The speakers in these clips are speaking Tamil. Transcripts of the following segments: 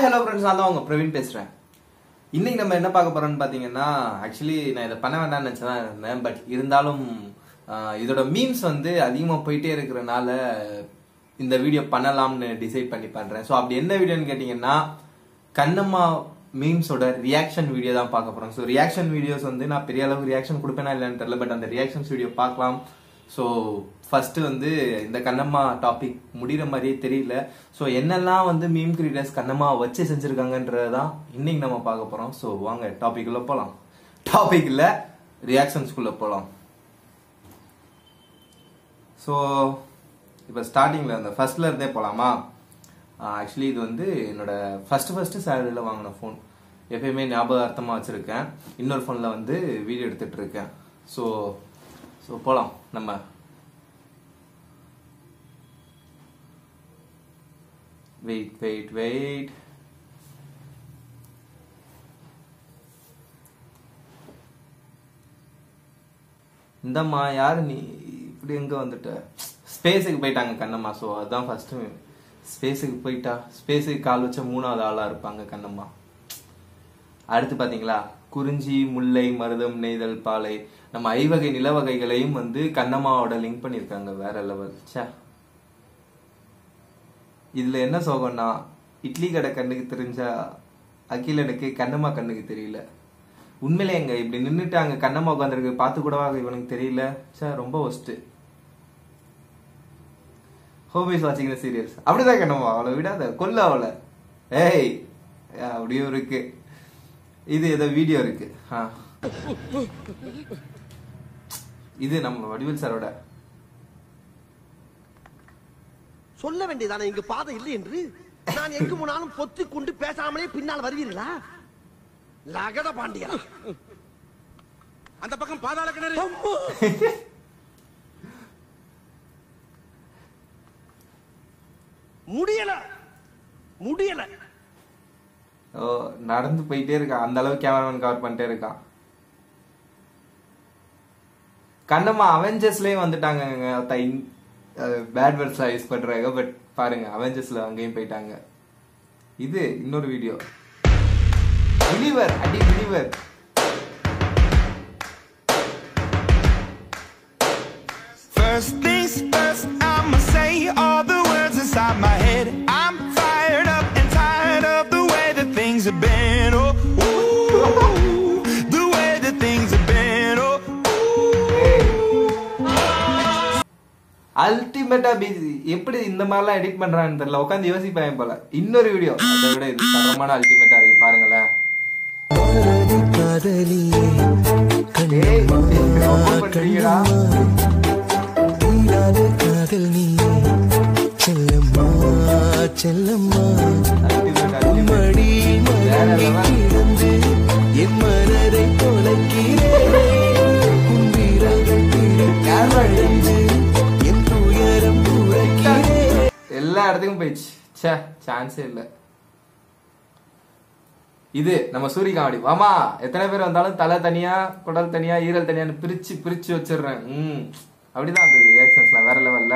ஹாய் ஹலோ ஃப்ரெண்ட்ஸ் நான் தான் உங்க பிரவீன் பேசுறேன் இன்னைக்கு நம்ம என்ன பார்க்க போறோம்னு பாத்தீங்கன்னா ஆக்சுவலி நான் இதை பண்ண வேண்டாம்னு நினைச்சதான் இருந்தேன் பட் இருந்தாலும் ஆஹ், இதோட மீம்ஸ் வந்து அதிகமா போயிட்டே இருக்கிறனால இந்த வீடியோ பண்ணலாம்னு டிசைட் பண்ணி பண்றேன் ஸோ அப்படி என்ன வீடியோன்னு கேட்டீங்கன்னா கண்ணம்மா மீம்ஸோட ரியாக்ஷன் வீடியோ தான் பார்க்க போறோம் ஸோ ரியாக்ஷன் வீடியோஸ் வந்து நான் பெரிய அளவுக்கு ரியாக்ஷன் கொடுப்பேனா இல்லைன்னு தெரியல பட் அந்த ரியாக்ஷன்ஸ் வீடியோ பார்க்கலாம் ஸோ ஃபர்ஸ்ட் வந்து இந்த கண்ணம்மா டாபிக் முடிகிற மாதிரியே தெரியல ஸோ என்னெல்லாம் வந்து மீம் கிரியேட்டர்ஸ் கண்ணம்மா வச்சு செஞ்சுருக்காங்கன்றதான் இன்னைக்கு நம்ம பார்க்க போகிறோம் ஸோ வாங்க டாபிக் உள்ள போகலாம் டாபிக் இல்லை ரியாக்ஷன்ஸ்குள்ளே போகலாம் ஸோ இப்போ ஸ்டார்டிங்கில் அந்த ஃபர்ஸ்ட்ல இருந்தே போகலாமா ஆக்சுவலி இது வந்து என்னோட ஃபர்ஸ்ட் ஃபர்ஸ்ட் சேலரியில் வாங்கின ஃபோன் எப்பயுமே ஞாபகார்த்தமாக வச்சுருக்கேன் இன்னொரு ஃபோனில் வந்து வீடியோ எடுத்துட்டு இருக்கேன் ஸோ ஸோ போகலாம் நம்ம வெயிட் வெயிட் வெயிட் இந்தம்மா யாரு நீ இப்படி எங்க வந்துட்ட ஸ்பேஸுக்கு போயிட்டாங்க கண்ணம்மா ஸோ அதுதான் ஃபர்ஸ்ட் ஸ்பேஸுக்கு போயிட்டா ஸ்பேஸுக்கு கால் வச்ச மூணாவது ஆளா இருப்பாங்க கண்ணம்மா அடுத்து பாத்தீங்களா குறிஞ்சி முல்லை மருதம் நெய்தல் பாலை நம்ம ஐவகை நிலவகைகளையும் வந்து கண்ணம்மாவோட லிங்க் பண்ணியிருக்காங்க வேற லெவல் ச்சே இதுல என்ன சோகம்னா இட்லி கடை கண்ணுக்கு தெரிஞ்சா அகிலனுக்கு கண்ணம்மா கண்ணுக்கு தெரியல உண்மையிலே எங்க இப்படி நின்னுட்டு அங்க கண்ணம்மா உட்காந்துருக்கு பார்த்து கூடவா இவனுக்கு தெரியல சே ரொம்ப ஒஸ்ட் ஹோம் இஸ் வாட்சிங் சீரியல்ஸ் அப்படிதான் கண்ணம்மா அவளை விடாத கொல்ல அவளை ஏய் அப்படியும் இருக்கு இது ஏதோ வீடியோ இருக்கு ஆ. இது நம்ம வடிவேல் சாரோட சொல்ல வேண்டியதானே இங்கு பாதை இல்லை என்று நான் எங்கு போனாலும் பொத்தி கொண்டு பேசாமலே பின்னால் வருவீர்களா லகட பாண்டியா அந்த பக்கம் பாதாள கிணறு அம்மா! முடியல முடியல ஓ நடந்து போயிட்டே இருக்கான் அந்த அளவுக்கு கேமராமேன் கவர் பண்ணிட்டே இருக்கான் கண்ணம்மா அவெஞ்சர்ஸ்லயும் வந்துட்டாங்க பேட் வேர்ட்ஸ்லாம் யூஸ் பண்றாங்க பட் பாருங்க அவெஞ்சர்ஸ்ல அங்கேயும் போயிட்டாங்க இது இன்னொரு வீடியோ பிலிவர் அடி believer First things first, I'ma say all the words inside my head. I'm fired up and tired of the way that things have been. Oh, ooh, the way that things have been. Oh, அல்டிமேட்டா பிஸி எப்படி இந்த மாதிரிலாம் எடிட் பண்றான்னு தெரியல உட்காந்து யோசிப்பேன் போல இன்னொரு வீடியோ அதை விட இது தரமான அல்டிமேட்டா இருக்கு பாருங்களேன் ஏய், ரொம்ப பண்றீங்கடா. Ultimate, ultimate. வேற level. Camera எல்லா இடத்துக்கும் போயிடுச்சு ச்சே சான்ஸே இல்ல இது நம்ம சூரிய காமெடி வாமா எத்தனை பேர் வந்தாலும் தலை தனியா குடல் தனியா ஈரல் தனியான்னு பிரிச்சு பிரிச்சு வச்சிடுறேன் ம் அப்படிதான் அந்த ரியாக்ஷன்ஸ்லாம் வேற லெவல்ல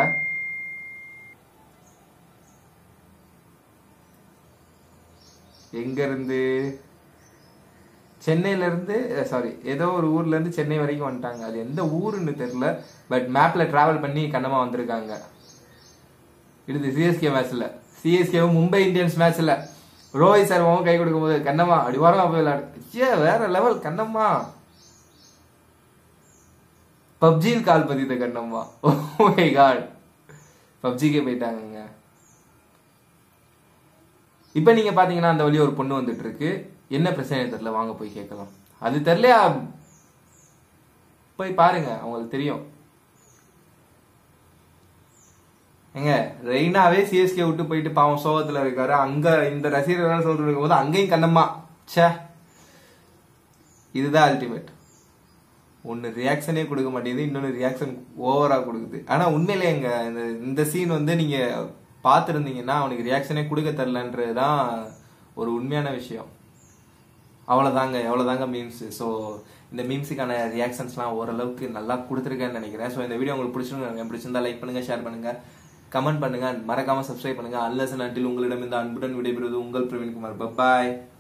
எங்க இருந்து சென்னையில இருந்து சாரி ஏதோ ஒரு ஊர்ல இருந்து சென்னை வரைக்கும் வந்துட்டாங்க அது எந்த ஊருன்னு தெரியல பட் மேப்ல டிராவல் பண்ணி கண்ணமா வந்திருக்காங்க இது சிஎஸ்கே மேட்ச்ல சிஎஸ்கேவும் மும்பை இந்தியன்ஸ் மேட்ச்ல ரோஹித் சர்மாவும் கை கொடுக்கும் போது கண்ணம்மா அடி வாரம் போய் விளையாடு ஏ வேற லெவல் கண்ணம்மா பப்ஜியில் கால் பதித்த கண்ணம்மா ஓ மை காட் பப்ஜிக்கே போயிட்டாங்கங்க இப்ப நீங்க பாத்தீங்கன்னா அந்த வழி ஒரு பொண்ணு வந்துட்டு இருக்கு என்ன பிரச்சனை தெரியல வாங்க போய் கேட்கலாம் அது தெரியலையா போய் பாருங்க அவங்களுக்கு தெரியும் ஏங்க ரெய்னாவே சிஎஸ்கே விட்டு போயிட்டு பாவம் சோகத்துல இருக்காரு அங்க இந்த ரசிகர்கள் சொல்றது இருக்கும்போது அங்கேயும் கண்ணம்மா ச்சே இதுதான் அல்டிமேட் ஒன்னு ரியாக்ஷனே கொடுக்க மாட்டேங்குது இன்னொன்னு ரியாக்ஷன் ஓவரா கொடுக்குது ஆனா உண்மையிலே எங்க இந்த இந்த சீன் வந்து நீங்க பார்த்துருந்தீங்கன்னா அவனுக்கு ரியாக்ஷனே கொடுக்க தரலன்றதுதான் ஒரு உண்மையான விஷயம் அவ்வளவுதாங்க எவ்வளவுதாங்க மீம்ஸ் ஸோ இந்த மீம்ஸுக்கான ரியாக்ஷன்ஸ்லாம் ஓரளவுக்கு நல்லா கொடுத்துருக்கேன்னு நினைக்கிறேன் ஸோ இந்த வீடியோ உங்களுக்கு பிடிச்சிருங்க பிடிச்சிருந்தா லைக் பண்ணுங்க ஷேர் பண்ணுங்க கமெண்ட் பண்ணுங்க மறக்காம சப்ஸ்கிரைப் பண்ணுங்க அல்லசன் அன்டில் உங்களிடம் இந்த அன்புடன் விடைபெறுவது உங்கள் பிரவீன்குமார் பாய்